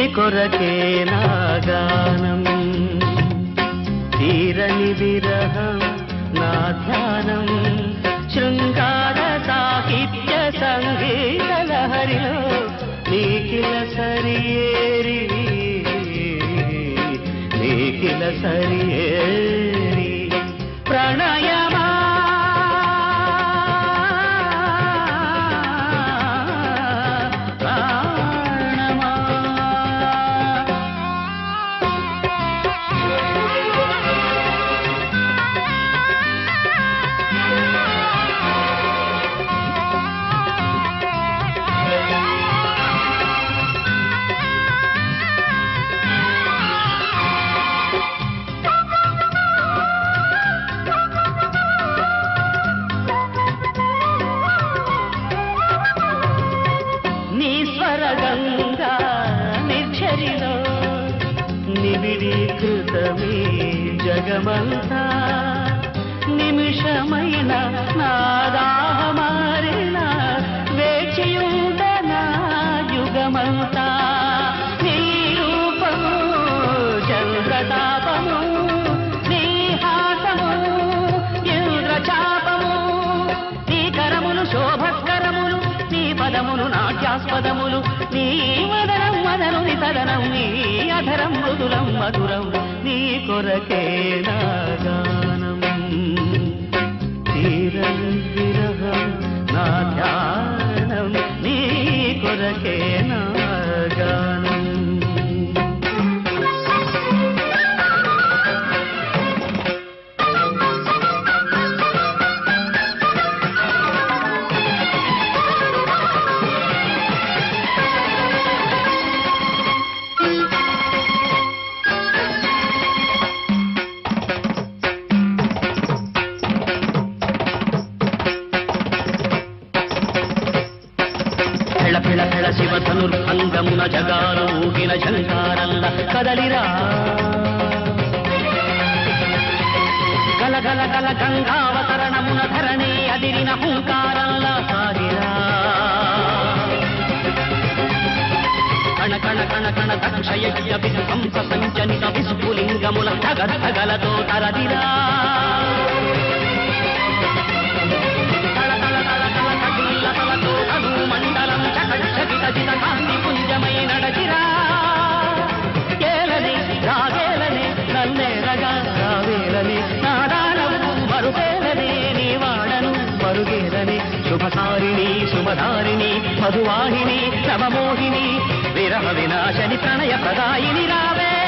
కొరకే నా గానం తీరని విరహం నా ధ్యానం శృంగార సాహిత్య సంగీత లహరిలో నీకిల సరియేరి నీకిల సరియేరి ప్రణయమా ప్రాణమా నీ స్వరగంగా నిర్ఝరిలో నిబిడీకృతమే జగమంతా నిమిషమైన నాదాహమారిన వేచియుండనా యుగమంతా నీ రూపము చంద్రతాపము నీ హాసము ఇంద్రచాపము నీ కరములు శోభస్కరములు నీ పదములు నాట్యాస్పదములు నీ వదనం మదనుని తదనం నీ అధరం మృదులం మధురం నీ కొరకే నా గానం తీరం విరహం నా ధ్యానం నీ కొరకే నా గానం ఫెళ ఫెళ ఫెళ శివ ధనుర్భంగమున జగాలు ఊగిన శంకారల్ల కదలిరా గల గల గల గంగావతరణమున ధరణి అదిరిన హుంకారల్ల సాగిరా కణ కణ కణ కణ దక్షయజ్ఞ విధ్వంస సంచనిత విస్ఫులింగముల ధగధగలతో తరదిరా తల తల తల తల తగిల్ల తలతో తను మండలం చకచకిత జిత కాంతి పుంజమై నడచిరా ఏలని రావేలని నన్నేరగా రావేలని నాడాడవు మరుపేలని నీ వాడను మరుగేలని శుభసారిణి శుభధారిణి మధువాహిని నవమోహిని విరహ వినాశని ప్రణయ ప్రదాయిని రావే